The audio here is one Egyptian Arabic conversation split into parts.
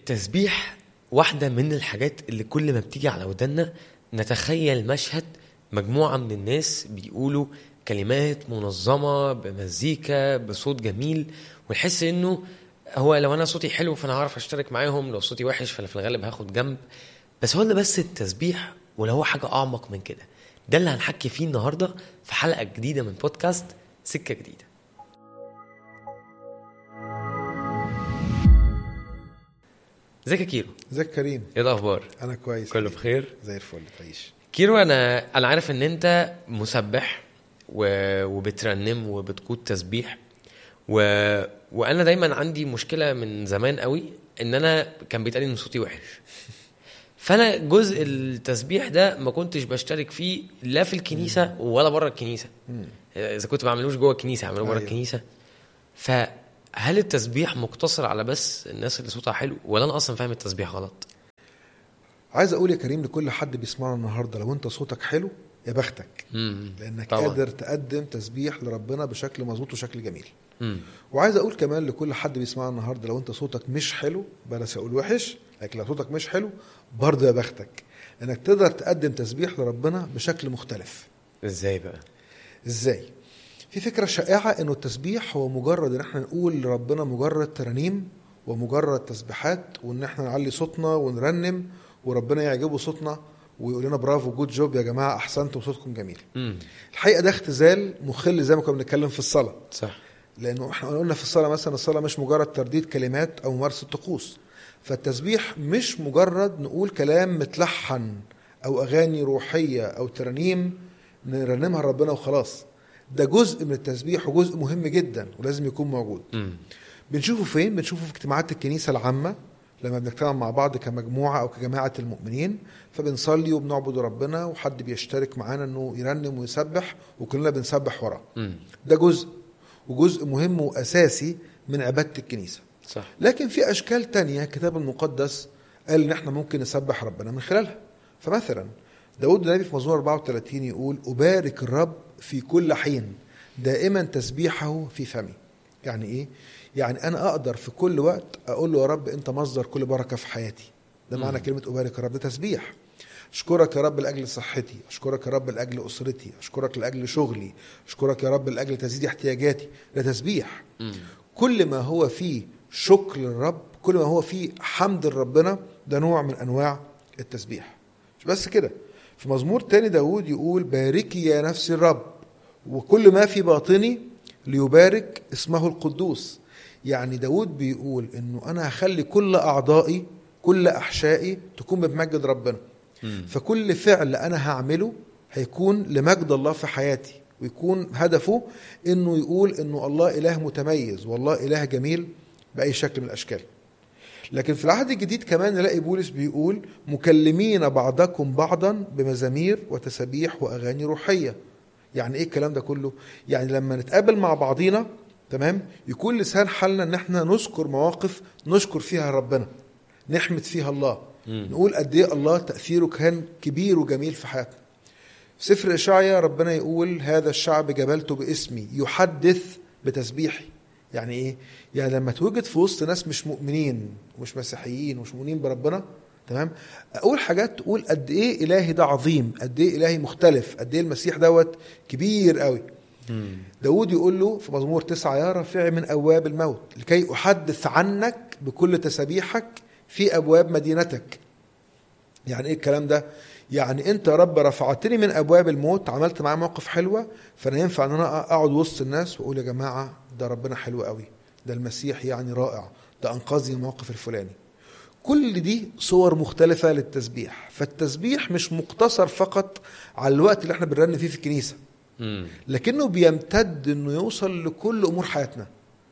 التسبيح واحدة من الحاجات اللي كل ما بتيجي على ودنا نتخيل مشهد مجموعة من الناس بيقولوا كلمات منظمة بمزيكا بصوت جميل ونحس انه هو لو انا صوتي حلو فانا هعرف اشترك معاهم لو صوتي وحش فانا في الغالب هاخد جنب بس هو ده بس التسبيح ولا هو حاجة اعمق من كده ده اللي هنحكي فيه النهاردة في حلقة جديدة من بودكاست سكة جديدة ازيك يا كيرو ازيك كريم ايه الاخبار انا كويس كله بخير زي الفل تعيش كيرو انا انا عارف ان انت مسبح و... وبترنم وبتقود تسبيح و... وانا دايما عندي مشكله من زمان قوي ان انا كان بيتقال ان صوتي وحش فانا جزء التسبيح ده ما كنتش بشترك فيه لا في الكنيسه ولا بره الكنيسه اذا كنت بعملوش جوه الكنيسه اعمله بره أيوة. الكنيسه فهل التسبيح مقتصر على بس الناس اللي صوتها حلو ولا انا اصلا فاهم التسبيح غلط عايز اقول يا كريم لكل حد بيسمعنا النهارده لو انت صوتك حلو يا بختك امم لانك طبعا. طبعا. قادر تقدم تسبيح لربنا بشكل مظبوط وشكل جميل امم وعايز اقول كمان لكل حد بيسمعنا النهارده لو انت صوتك مش حلو بلاش اقول وحش لكن لو صوتك مش حلو برضه يا بختك انك تقدر تقدم تسبيح لربنا بشكل مختلف ازاي بقى ازاي في فكره شائعه انه التسبيح هو مجرد ان احنا نقول لربنا مجرد ترانيم ومجرد تسبيحات وان احنا نعلي صوتنا ونرنم وربنا يعجبه صوتنا ويقول لنا برافو جود جوب يا جماعه احسنتم صوتكم جميل امم الحقيقه ده اختزال مخل زي ما كنا بنتكلم في الصلاه صح لانه احنا قلنا في الصلاه مثلا الصلاه مش مجرد ترديد كلمات او ممارسه طقوس فالتسبيح مش مجرد نقول كلام متلحن او اغاني روحيه او ترانيم نرنمها لربنا وخلاص ده جزء من التسبيح وجزء مهم جدا ولازم يكون موجود امم بنشوفه فين بنشوفه في اجتماعات الكنيسه العامه لما بنجتمع مع بعض كمجموعه او كجماعه المؤمنين فبنصلي وبنعبد ربنا وحد بيشترك معانا انه يرنم ويسبح وكلنا بنسبح وراه امم ده جزء وجزء مهم واساسي من عباده الكنيسه صح لكن في اشكال تانية الكتاب المقدس قال ان احنا ممكن نسبح ربنا من خلالها فمثلا داود النبي في مزمور 34 يقول أبارك الرب في كل حين دائما تسبيحه في فمي يعني ايه يعني انا اقدر في كل وقت اقول له يا رب انت مصدر كل بركه في حياتي ده معنى مم. كلمه أبارك الرب ده تسبيح اشكرك يا رب لاجل صحتي اشكرك يا رب لاجل اسرتي اشكرك لاجل شغلي اشكرك يا رب لاجل تسديد احتياجاتي ده تسبيح امم كل ما هو فيه شكر للرب كل ما هو فيه حمد لربنا ده نوع من انواع التسبيح مش بس كده في مزمور تاني داود يقول باركي يا نفسي الرب وكل ما في باطني ليبارك اسمه القدوس يعني داود بيقول انه انا هخلي كل اعضائي كل احشائي تكون بتمجد ربنا امم فكل فعل انا هعمله هيكون لمجد الله في حياتي ويكون هدفه انه يقول انه الله اله متميز والله اله جميل باي شكل من الاشكال لكن في العهد الجديد كمان نلاقي بولس بيقول مكلمين بعضكم بعضا بمزامير وتسابيح واغاني روحيه يعني ايه الكلام ده كله يعني لما نتقابل مع بعضينا تمام يكون لسان حالنا ان احنا نذكر مواقف نشكر فيها ربنا نحمد فيها الله مم. نقول قد ايه الله تاثيره كان كبير وجميل في حياتنا في سفر اشعيا ربنا يقول هذا الشعب جبلته باسمي يحدث بتسبيحي يعني ايه يعني لما توجد في وسط ناس مش مؤمنين ومش مسيحيين ومش مؤمنين بربنا تمام اقول حاجات تقول قد ايه الهي ده عظيم قد ايه الهي مختلف قد ايه المسيح دوت كبير قوي امم داود يقول له في مزمور تسعة يا رافع من أبواب الموت لكي أحدث عنك بكل تسابيحك في أبواب مدينتك يعني إيه الكلام ده؟ يعني أنت يا رب رفعتني من أبواب الموت عملت معايا موقف حلوة فأنا ينفع أن أنا أقعد وسط الناس وأقول يا جماعة ده ربنا حلو قوي ده المسيح يعني رائع ده أنقذني من الموقف الفلاني كل دي صور مختلفة للتسبيح فالتسبيح مش مقتصر فقط على الوقت اللي احنا بنرن فيه في الكنيسة امم لكنه بيمتد انه يوصل لكل امور حياتنا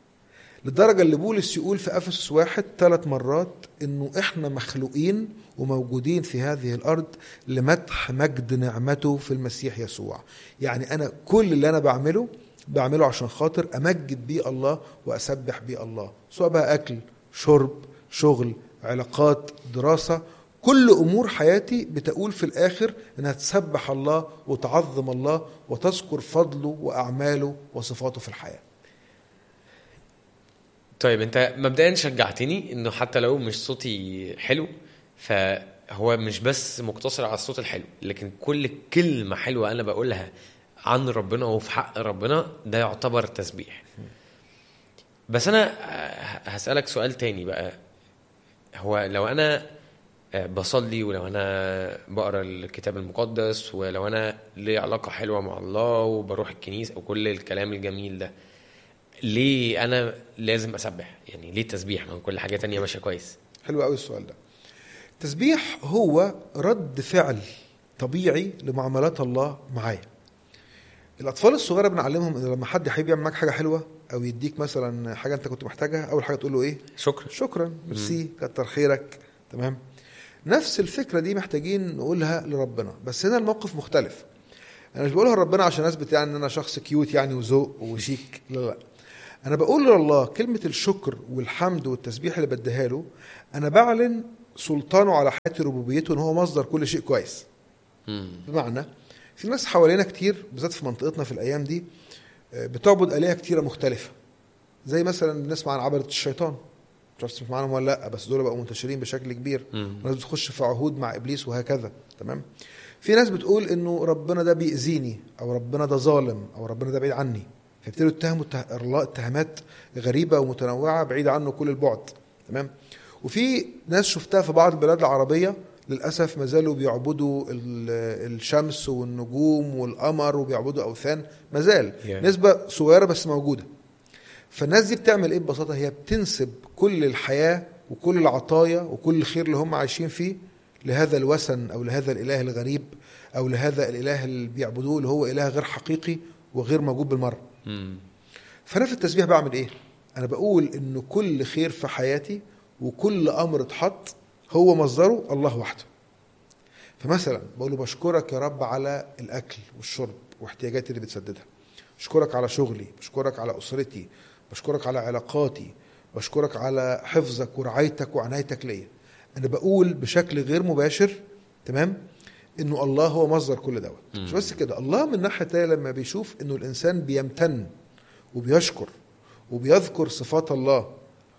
لدرجه اللي بولس يقول في افسس واحد ثلاث مرات انه احنا مخلوقين وموجودين في هذه الارض لمدح مجد نعمته في المسيح يسوع يعني انا كل اللي انا بعمله بعمله عشان خاطر امجد بيه الله واسبح بيه الله سواء بقى اكل شرب شغل علاقات دراسه كل امور حياتي بتقول في الاخر انها تسبح الله وتعظم الله وتذكر فضله واعماله وصفاته في الحياه طيب انت مبدئيا شجعتني انه حتى لو مش صوتي حلو فهو مش بس مقتصر على الصوت الحلو لكن كل كلمة حلوة انا بقولها عن ربنا وفي حق ربنا ده يعتبر تسبيح بس انا هسألك سؤال تاني بقى هو لو انا بصلي ولو انا بقرا الكتاب المقدس ولو انا لي علاقه حلوه مع الله وبروح الكنيسه وكل الكلام الجميل ده ليه انا لازم اسبح يعني ليه التسبيح ما كل حاجه تانية ماشيه كويس حلو قوي السؤال ده التسبيح هو رد فعل طبيعي لمعاملات الله معايا الاطفال الصغيره بنعلمهم ان لما حد يحب يعمل معاك حاجه حلوه او يديك مثلا حاجه انت كنت محتاجها اول حاجه تقول له ايه شكرا شكرا ميرسي كتر خيرك تمام نفس الفكره دي محتاجين نقولها لربنا بس هنا الموقف مختلف انا مش بقولها لربنا عشان اثبت يعني ان انا شخص كيوت يعني وذوق وشيك لا لا انا بقول لله كلمه الشكر والحمد والتسبيح اللي بديها له انا بعلن سلطانه على حياتي ربوبيته ان هو مصدر كل شيء كويس مم. بمعنى في ناس حوالينا كتير بالذات في منطقتنا في الايام دي آه، بتعبد الهه كتيره مختلفه زي مثلا بنسمع عن عبده الشيطان مش عارف تسمع عنهم ولا لا بس دول بقوا منتشرين بشكل كبير مم. وناس بتخش في عهود مع ابليس وهكذا تمام في ناس بتقول انه ربنا ده بيأذيني او ربنا ده ظالم او ربنا ده بعيد عني فيبتدوا يتهموا الته- الله اتهامات غريبه ومتنوعه بعيده عنه كل البعد تمام وفي ناس شفتها في بعض البلاد العربيه للاسف ما زالوا بيعبدوا ال- الشمس والنجوم والقمر وبيعبدوا اوثان ما زال Yeah. نسبه صغيره بس موجوده فالناس دي بتعمل ايه ببساطه هي بتنسب كل الحياه وكل العطايا وكل الخير اللي هم عايشين فيه لهذا الوثن او لهذا الاله الغريب او لهذا الاله اللي بيعبدوه اللي هو اله غير حقيقي وغير موجود بالمره مم. فانا في التسبيح بعمل ايه انا بقول ان كل خير في حياتي وكل امر اتحط هو مصدره الله وحده فمثلا بقول له بشكرك يا رب على الاكل والشرب واحتياجاتي اللي بتسددها بشكرك على شغلي بشكرك على اسرتي بشكرك على علاقاتي بشكرك على حفظك ورعايتك وعنايتك ليا انا بقول بشكل غير مباشر تمام انه الله هو مصدر كل دوت مش بس كده الله من ناحيه تانية لما بيشوف انه الانسان بيمتن وبيشكر وبيذكر صفات الله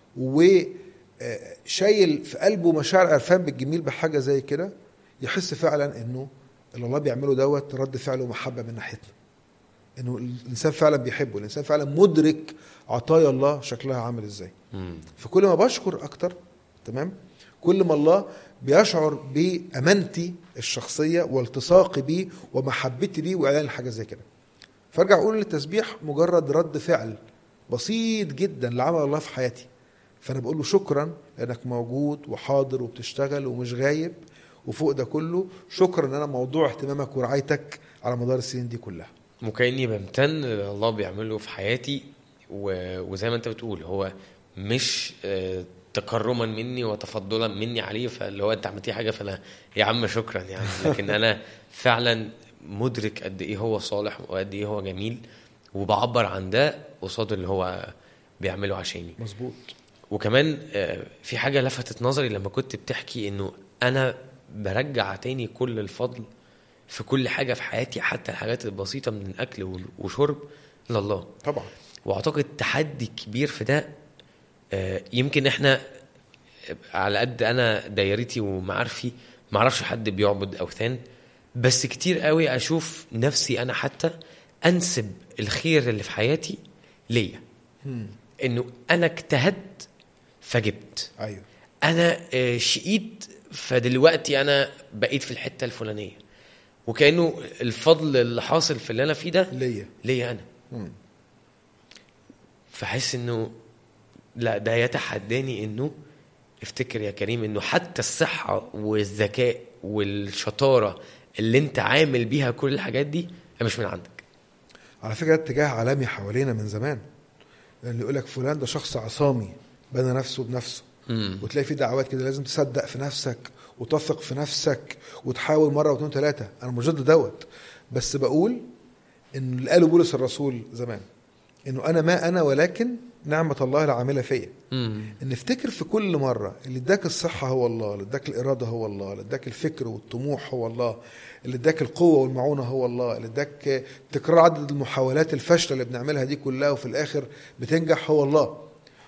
وشايل في قلبه مشاعر عرفان بالجميل بحاجه زي كده يحس فعلا انه اللي الله بيعمله دوت رد فعل ومحبه من ناحيتنا انه الانسان فعلا بيحبه الانسان فعلا مدرك عطايا الله شكلها عامل ازاي مم. فكل ما بشكر اكتر تمام كل ما الله بيشعر بامانتي الشخصيه والتصاقي بيه ومحبتي ليه واعلان حاجه زي كده فارجع اقول ان التسبيح مجرد رد فعل بسيط جدا لعمل الله في حياتي فانا بقول له شكرا لانك موجود وحاضر وبتشتغل ومش غايب وفوق ده كله شكرا ان انا موضوع اهتمامك ورعايتك على مدار السنين دي كلها وكاني بمتن للي الله بيعمله في حياتي و... وزي ما انت بتقول هو مش آه، تكرما مني وتفضلا مني عليه فاللي هو انت عملتي حاجه فانا يا عم شكرا يعني لكن انا فعلا مدرك قد ايه هو صالح وقد ايه هو جميل وبعبر عن ده قصاد اللي هو بيعمله عشاني مظبوط وكمان آه، في حاجة لفتت نظري لما كنت بتحكي انه انا برجع تاني كل الفضل في كل حاجة في حياتي حتى الحاجات البسيطة من الاكل وشرب لله طبعا واعتقد تحدي كبير في ده آه، يمكن احنا على قد انا دايرتي ومعارفي ما اعرفش حد بيعبد اوثان بس كتير قوي اشوف نفسي انا حتى انسب الخير اللي في حياتي ليا انه انا اجتهدت فجبت ايوه انا آه، شقيت فدلوقتي انا بقيت في الحته الفلانيه وكانه الفضل اللي حاصل في اللي انا فيه ده ليا ليا انا مم. فحس انه لا ده يتحداني انه افتكر يا كريم انه حتى الصحه والذكاء والشطاره اللي انت عامل بيها كل الحاجات دي هي مش من عندك على فكره ده اتجاه عالمي حوالينا من زمان اللي يقول لك فلان ده شخص عصامي بنى نفسه بنفسه امم وتلاقي في دعوات كده لازم تصدق في نفسك وتثق في نفسك وتحاول مره واثنين وثلاثه انا مش ضد دوت بس بقول ان اللي قاله بولس الرسول زمان انه انا ما انا ولكن نعمه الله العامله فيا امم ان افتكر في كل مره اللي اداك الصحه هو الله اللي اداك الاراده هو الله اللي اداك الفكر والطموح هو الله اللي اداك القوه والمعونه هو الله اللي اداك تكرار عدد المحاولات الفاشله اللي بنعملها دي كلها وفي الاخر بتنجح هو الله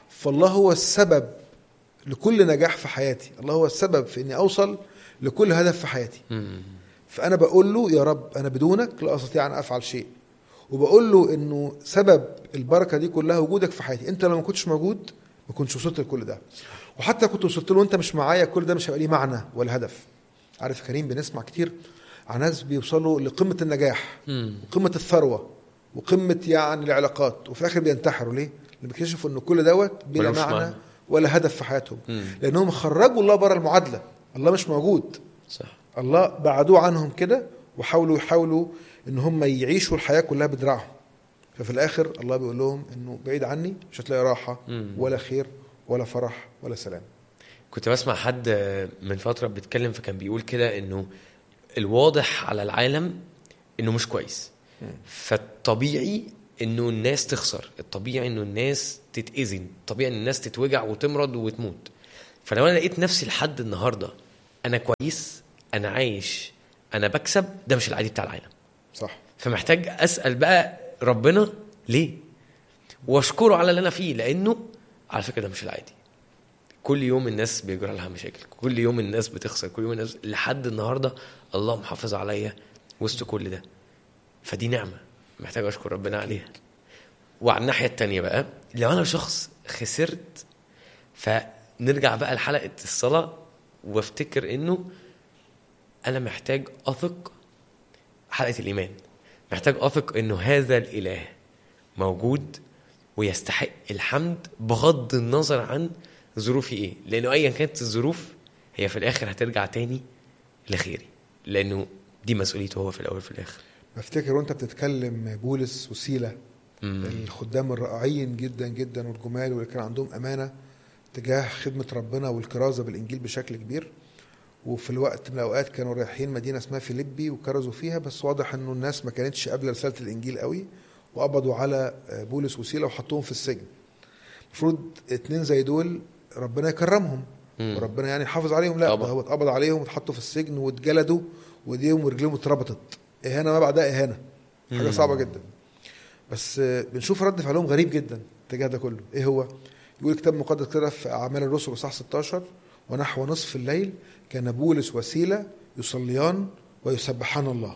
فالله هو السبب لكل نجاح في حياتي الله هو السبب في اني اوصل لكل هدف في حياتي مم. فانا بقول له يا رب انا بدونك لا استطيع ان افعل شيء وبقول له انه سبب البركه دي كلها وجودك في حياتي انت لو ما كنتش موجود ما كنتش وصلت لكل ده وحتى كنت وصلت له وانت مش معايا كل ده مش هيبقى ليه معنى ولا هدف عارف يا كريم بنسمع كتير عن ناس بيوصلوا لقمه النجاح مم. وقمه الثروه وقمه يعني العلاقات وفي الاخر بينتحروا ليه؟ لان بيكتشفوا ان كل دوت بلا ملوش معنى, معنى. ولا هدف في حياتهم مم. لانهم خرجوا الله بره المعادله الله مش موجود صح الله بعدوه عنهم كده وحاولوا يحاولوا ان هم يعيشوا الحياه كلها بدراعهم ففي الاخر الله بيقول لهم انه بعيد عني مش هتلاقي راحه مم. ولا خير ولا فرح ولا سلام كنت بسمع حد من فترة بيتكلم فكان بيقول كده انه الواضح على العالم انه مش كويس فالطبيعي انه الناس تخسر الطبيعي انه الناس تتأذي الطبيعي ان الناس تتوجع وتمرض وتموت فلو انا لقيت نفسي لحد النهارده انا كويس انا عايش انا بكسب ده مش العادي بتاع العالم صح فمحتاج اسال بقى ربنا ليه واشكره على اللي انا فيه لانه على فكره ده مش العادي كل يوم الناس بيجرى لها مشاكل كل يوم الناس بتخسر كل يوم الناس لحد النهارده الله محافظ عليا وسط كل ده فدي نعمه محتاج اشكر ربنا عليها وعلى الناحيه التانية بقى لو انا شخص خسرت فنرجع بقى لحلقه الصلاه وافتكر انه انا محتاج اثق حلقه الايمان محتاج اثق انه هذا الاله موجود ويستحق الحمد بغض النظر عن ظروفي ايه لانه ايا كانت الظروف هي في الاخر هترجع تاني لخيري لانه دي مسؤوليته هو في الاول في الاخر بفتكر وانت بتتكلم بولس وسيله مم. الخدام الرائعين جدا جدا والجمال واللي كان عندهم امانه تجاه خدمه ربنا والكرازه بالانجيل بشكل كبير وفي الوقت من الاوقات كانوا رايحين مدينه اسمها فيليبي وكرزوا فيها بس واضح انه الناس ما كانتش قابله رساله الانجيل قوي وقبضوا على بولس وسيله وحطوهم في السجن المفروض اتنين زي دول ربنا يكرمهم مم. وربنا يعني يحافظ عليهم لا طبعا. ده هو اتقبض عليهم واتحطوا في السجن واتجلدوا وايديهم ورجليهم اتربطت اهانه ما بعدها اهانه حاجه مم. صعبه جدا بس آه، بنشوف رد فعلهم غريب جدا تجاه ده كله ايه هو يقول الكتاب المقدس كده في اعمال الرسل اصحاح 16 ونحو نصف الليل كان بولس وسيله يصليان ويسبحان الله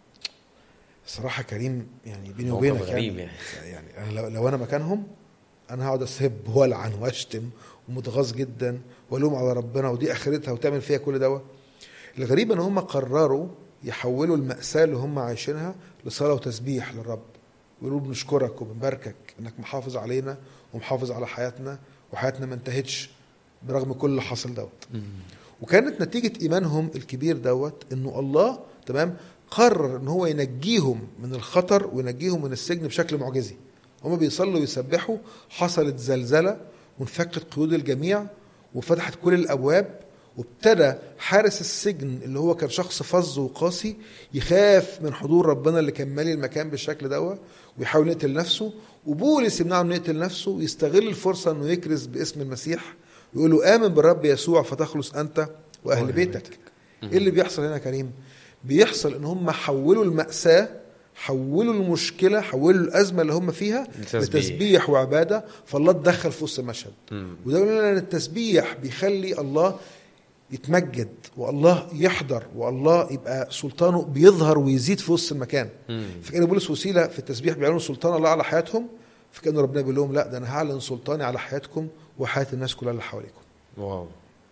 صراحه كريم يعني بيني موقف وبينك غريب يعني, يعني. يعني أنا لو, لو انا مكانهم انا هقعد اسب والعن واشتم ومتغاظ جدا والوم على ربنا ودي اخرتها وتعمل فيها كل دوت الغريب ان هم قرروا يحولوا المأساة اللي هم عايشينها لصلاة وتسبيح للرب يقولوا بنشكرك وبنباركك انك محافظ علينا ومحافظ على حياتنا وحياتنا ما انتهتش برغم كل اللي حصل دوت مم. وكانت نتيجة إيمانهم الكبير دوت إنه الله تمام قرر إن هو ينجيهم من الخطر وينجيهم من السجن بشكل معجزي هما بيصلوا ويسبحوا حصلت زلزلة وانفكت قيود الجميع وفتحت كل الأبواب وابتدى حارس السجن اللي هو كان شخص فظ وقاسي يخاف من حضور ربنا اللي كان مالي المكان بالشكل دوت ويحاول يقتل نفسه وبولس يمنعه انه يقتل نفسه ويستغل الفرصه انه يكرز باسم المسيح ويقول له امن بالرب يسوع فتخلص انت واهل وأهل بيتك ايه اللي بيحصل هنا يا كريم بيحصل ان هم حولوا المأساة حولوا المشكلة حولوا الأزمة اللي هم فيها لتسبيح. لتسبيح وعبادة فالله اتدخل في وسط المشهد مم. وده يقول لنا ان التسبيح بيخلي الله يتمجد والله يحضر والله يبقى سلطانه بيظهر ويزيد في وسط المكان مم. فكان بولس وسيله في التسبيح بيعلنوا سلطان الله على حياتهم فكان ربنا بيقول لهم لا ده انا هعلن سلطاني على حياتكم وحياه الناس كلها اللي حواليكم واو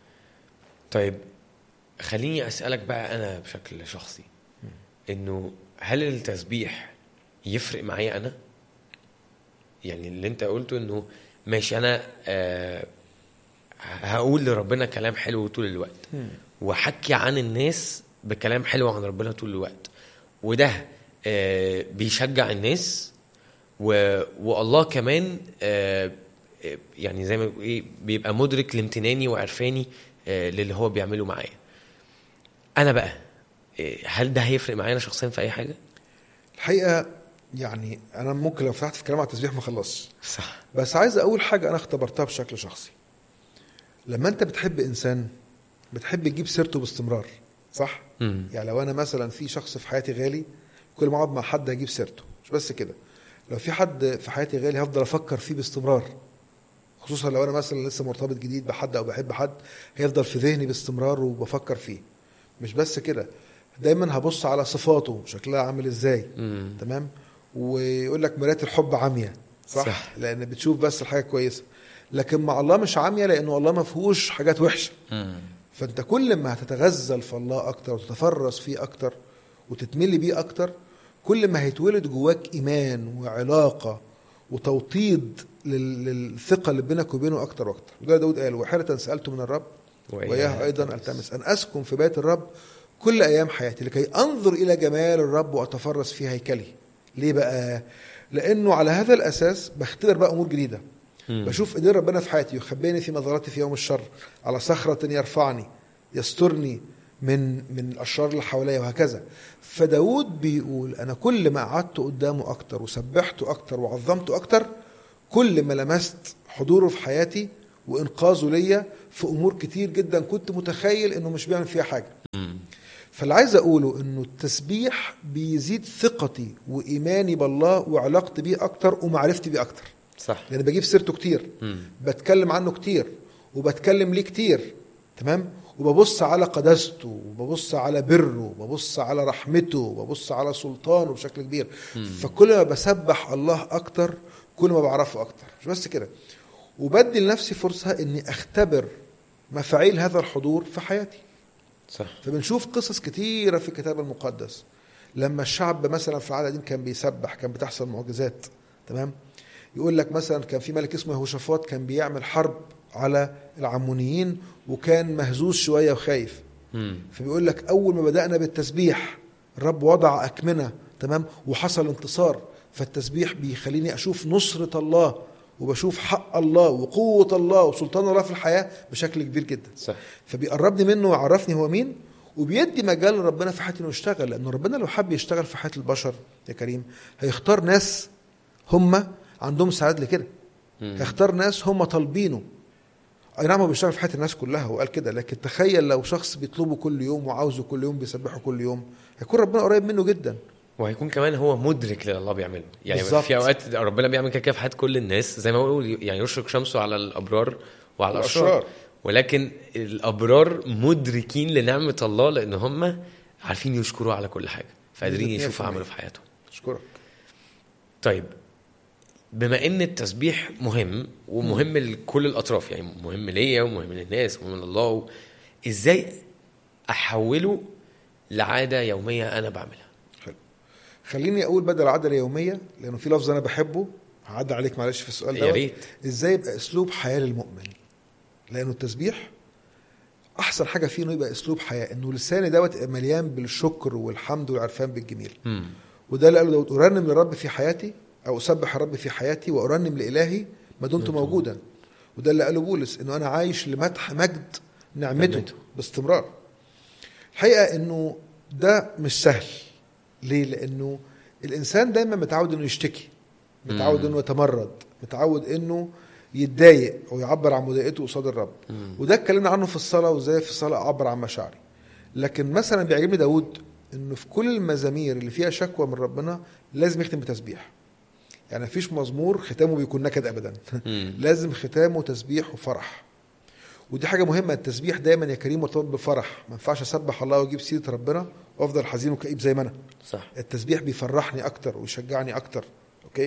طيب خليني اسالك بقى انا بشكل شخصي انه هل التسبيح يفرق معايا انا يعني اللي انت قلته انه ماشي انا آه هقول لربنا كلام حلو طول الوقت وحكي عن الناس بكلام حلو عن ربنا طول الوقت وده آه بيشجع الناس و... والله كمان آه آه، يعني زي ما بيقول ايه بيبقى مدرك لامتناني وعرفاني آه للي هو بيعمله معايا انا بقى آه، هل ده هيفرق معايا انا شخصيا في اي حاجه الحقيقه يعني انا ممكن لو فتحت في كلام على التسبيح ما اخلصش صح بس عايز اقول حاجه انا اختبرتها بشكل شخصي لما انت بتحب انسان بتحب تجيب سيرته باستمرار صح امم يعني لو انا مثلا في شخص في حياتي غالي كل ما اقعد مع حد هجيب سيرته مش بس كده لو في حد في حياتي غالي هفضل افكر فيه باستمرار خصوصا لو انا مثلا لسه مرتبط جديد بحد او بحب حد هيفضل في ذهني باستمرار وبفكر فيه مش بس كده دايما هبص على صفاته شكلها عامل ازاي مم. تمام ويقول لك مرايه الحب عاميه صح؟, صح. صح لان بتشوف بس الحاجه كويسه لكن مع الله مش عاميه لانه الله ما فيهوش حاجات وحشه مم. فانت كل ما هتتغزل في الله اكتر وتتفرس فيه اكتر وتتملي بيه اكتر كل ما هيتولد جواك ايمان وعلاقه وتوطيد لل- للثقه اللي بينك وبينه اكتر واكتر وده داود قال وحيره سالت من الرب وإياه أيضا ألتمس أن أسكن في بيت الرب كل أيام حياتي لكي أنظر إلى جمال الرب وأتفرس في هيكله ليه بقى؟ لأنه على هذا الأساس بختبر بقى أمور جديدة مم. بشوف إيدين ربنا في حياتي يخبئني في مظلتي في يوم الشر على صخرة يرفعني يسترني من من الأشرار اللي حواليا وهكذا فداود بيقول أنا كل ما قعدت قدامه أكتر وسبحته أكتر وعظمته أكتر كل ما لمست حضوره في حياتي وإنقاذه ليا في أمور كتير جدا كنت متخيل إنه مش بيعمل فيها حاجة مم. فاللي عايز اقوله انه التسبيح بيزيد ثقتي وايماني بالله وعلاقتي بيه اكتر ومعرفتي بيه اكتر صح لان بجيب سيرته كتير مم. بتكلم عنه كتير وبتكلم ليه كتير تمام وببص على قداسته وببص على بره وببص على رحمته وببص على سلطانه بشكل كبير فكل ما بسبح الله اكتر كل ما بعرفه اكتر مش بس كده وبدي لنفسي فرصه اني اختبر مفاعيل هذا الحضور في حياتي صح فبنشوف قصص كتيرة في الكتاب المقدس لما الشعب مثلا في العهد القديم كان بيسبح كان بتحصل معجزات تمام يقول لك مثلا كان في ملك اسمه يهوشافاط كان بيعمل حرب على العمونيين وكان مهزوز شوية وخايف مم. فبيقول لك أول ما بدأنا بالتسبيح الرب وضع أكمنة تمام وحصل انتصار فالتسبيح بيخليني أشوف نصرة الله وبشوف حق الله وقوة الله وسلطان الله في الحياة بشكل كبير جدا صح فبيقربني منه ويعرفني هو مين وبيدي مجال لربنا في حياتي انه يشتغل لانه ربنا لو حب يشتغل في حياه البشر يا كريم هيختار ناس هم عندهم سعاده لكده مم. هيختار ناس هم طالبينه اي نعم هو بيشتغل في حياه الناس كلها هو قال كده لكن تخيل لو شخص بيطلبه كل يوم وعاوزه كل يوم بيسبحه كل يوم هيكون ربنا قريب منه جدا وهيكون كمان هو مدرك للي الله بيعمله يعني بالظبط. في اوقات ربنا بيعمل كده كده في حياه كل الناس زي ما هو بيقول يعني يشرق شمسه على الابرار وعلى الاشرار الأشرار. ولكن الابرار مدركين لنعمه الله لان هم عارفين يشكروا على كل حاجه فقادرين بنسبة يشوفوا 100%. عمله في حياتهم اشكرك طيب بما ان التسبيح مهم ومهم لكل الاطراف يعني مهم ليا ومهم للناس ومهم لله و... ازاي احوله لعاده يوميه انا بعملها حلو خليني اقول بدل العاده اليوميه لانه في لفظ انا بحبه هعدي عليك معلش في السؤال ده يا ريت ازاي يبقى اسلوب حياه للمؤمن لانه التسبيح احسن حاجه فيه انه يبقى اسلوب حياه انه لساني دوت يبقى مليان بالشكر والحمد والعرفان بالجميل مم. وده اللي قاله داود ارنم للرب في حياتي او اسبح الرب في حياتي وارنم لالهي ما دمت موجودا وده اللي قاله بولس انه انا عايش لمدح مجد نعمته نعمته. باستمرار الحقيقه انه ده مش سهل ليه لانه الانسان دايما متعود انه يشتكي متعود مم. انه يتمرد متعود انه يتضايق او يعبر عن مضايقته قصاد الرب مم. وده اتكلمنا عنه في الصلاه وازاي في الصلاه اعبر عن مشاعري لكن مثلا بيعجبني داود انه في كل المزامير اللي فيها شكوى من ربنا لازم يختم بتسبيح يعني مفيش مزمور ختامه بيكون نكد ابدا مم. لازم ختامه تسبيح وفرح ودي حاجه مهمه التسبيح دايما يا كريم مرتبط بفرح ما ينفعش اسبح الله واجيب سيره ربنا وافضل حزين وكئيب زي ما انا صح التسبيح بيفرحني اكتر ويشجعني اكتر اوكي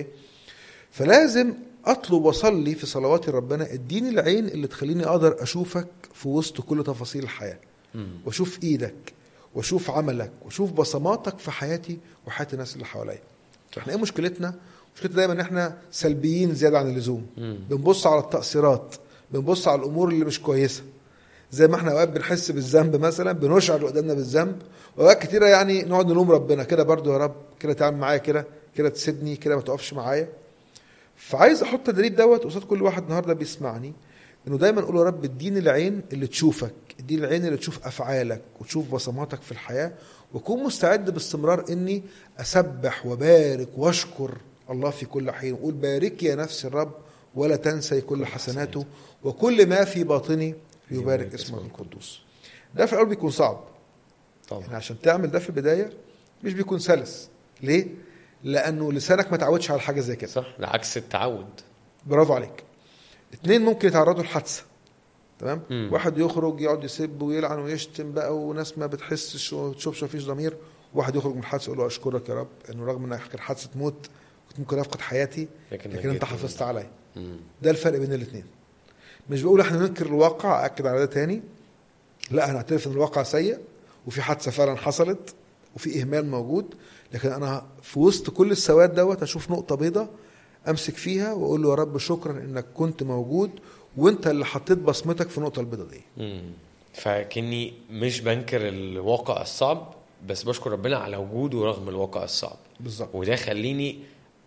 فلازم اطلب واصلي في صلواتي ربنا اديني العين اللي تخليني اقدر اشوفك في وسط كل تفاصيل الحياه مم. واشوف ايدك واشوف عملك واشوف بصماتك في حياتي وحياه الناس اللي حواليا احنا ايه مشكلتنا مشكلتنا دايما ان احنا سلبيين زياده عن اللزوم مم. بنبص على التقصيرات بنبص على الامور اللي مش كويسه زي ما احنا اوقات بنحس بالذنب مثلا بنشعر اللي قدامنا بالذنب واوقات كتيره يعني نقعد نلوم ربنا كده برضو يا رب كده تعمل معايا كده كده تسيبني كده ما تقفش معايا فعايز احط التدريب دوت قصاد كل واحد النهارده بيسمعني انه دايما اقول يا رب اديني العين اللي تشوفك اديني العين اللي تشوف افعالك وتشوف بصماتك في الحياه واكون مستعد باستمرار اني اسبح وبارك واشكر الله في كل حين واقول بارك يا نفس الرب ولا تنسي كل حسناته وكل ما في باطني يبارك اسمه القدوس ده في الاول بيكون صعب يعني طبعا عشان تعمل ده في البدايه مش بيكون سلس ليه لانه لسانك ما تعودش على حاجه زي كده صح ده عكس التعود برافو عليك اتنين ممكن يتعرضوا لحادثه تمام مم. واحد يخرج يقعد يسب ويلعن ويشتم بقى وناس ما بتحسش وتشوفش مفيش ضمير واحد يخرج من الحادثه يقول له اشكرك يا رب انه رغم انها كانت حادثه موت كنت ممكن افقد حياتي لكن لكن انت حافظت عليا مم. ده الفرق بين الاثنين مش بقول احنا ننكر الواقع اكد على ده تاني لا انا اعترف ان الواقع سيء وفي حادثه فعلا حصلت وفي اهمال موجود لكن انا في وسط كل السواد دوت اشوف نقطه بيضاء امسك فيها واقول له يا رب شكرا انك كنت موجود وانت اللي حطيت بصمتك في النقطه البيضاء دي مم. فكني مش بنكر الواقع الصعب بس بشكر ربنا على وجوده رغم الواقع الصعب بالظبط وده خليني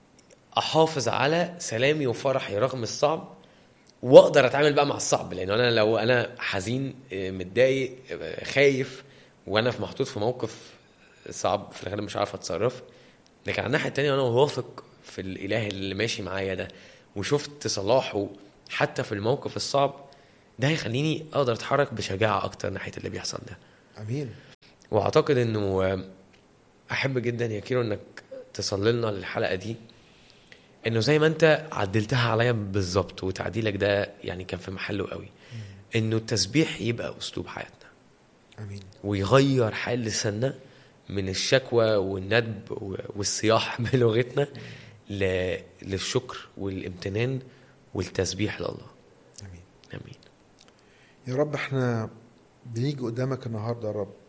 احافظ على سلامي وفرحي رغم الصعب واقدر اتعامل بقى مع الصعب لان انا لو انا حزين آه، متضايق آه، خايف وانا في محطوط في موقف صعب في الغالب مش عارف اتصرف لكن على الناحيه التانيه انا واثق في الاله اللي ماشي معايا ده وشفت صلاحه حتى في الموقف الصعب ده هيخليني اقدر اتحرك بشجاعه اكتر ناحيه اللي بيحصل ده امين واعتقد انه آه، احب جدا يا كيرو انك تصلي لنا للحلقه دي انه زي ما انت عدلتها عليا بالظبط وتعديلك ده يعني كان في محله قوي انه التسبيح يبقى اسلوب حياتنا امين ويغير حال لساننا من الشكوى والندب و- والصياح بلغتنا ل- للشكر والامتنان والتسبيح لله امين امين يا رب احنا بنيجي قدامك النهارده يا رب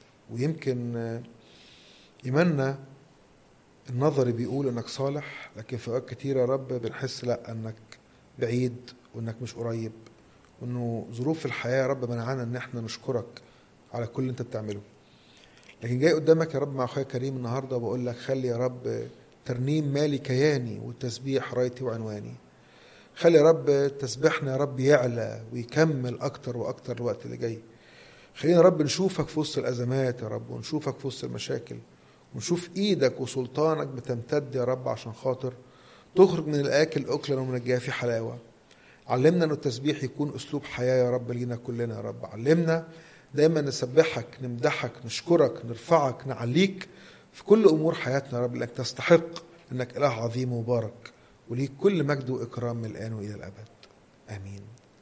ويمكن آه، ايماننا النظري بيقول انك صالح لكن في اوقات كتير يا رب بنحس لا انك بعيد وانك مش قريب وانه ظروف الحياه يا رب منعانا ان احنا نشكرك على كل اللي انت بتعمله لكن جاي قدامك يا رب مع اخويا كريم النهارده بقول لك خلي يا رب ترنيم مالي كياني والتسبيح رايتي وعنواني خلي يا رب تسبيحنا يا رب يعلى ويكمل اكتر واكتر الوقت اللي جاي خلينا يا رب نشوفك في وسط الازمات يا رب ونشوفك في وسط المشاكل ونشوف ايدك وسلطانك بتمتد يا رب عشان خاطر تخرج من الاكل اكلا ومن الجافي حلاوه علمنا ان التسبيح يكون اسلوب حياه يا رب لينا كلنا يا رب علمنا دايما نسبحك نمدحك نشكرك نرفعك نعليك في كل امور حياتنا يا رب لانك تستحق انك اله عظيم ومبارك وليك كل مجد واكرام من الان والى الابد امين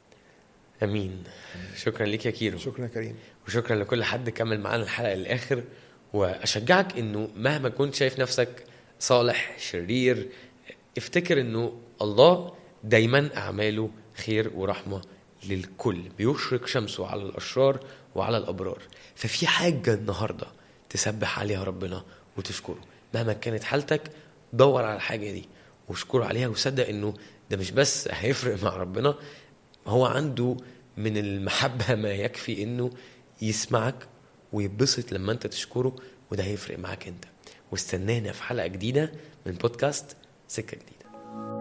امين شكرا ليك يا كيرو شكرا يا كريم وشكرا لكل حد كمل معانا الحلقه للاخر واشجعك انه مهما كنت شايف نفسك صالح شرير افتكر انه الله دايما اعماله خير ورحمه للكل بيشرق شمسه على الاشرار وعلى الابرار ففي حاجه النهارده تسبح عليها ربنا وتشكره مهما كانت حالتك دور على الحاجه دي واشكره عليها وصدق انه ده مش بس هيفرق مع ربنا هو عنده من المحبة ما يكفي انه يسمعك ويتبسط لما انت تشكره وده هيفرق معاك انت واستنانا في حلقة جديدة من بودكاست سكة جديدة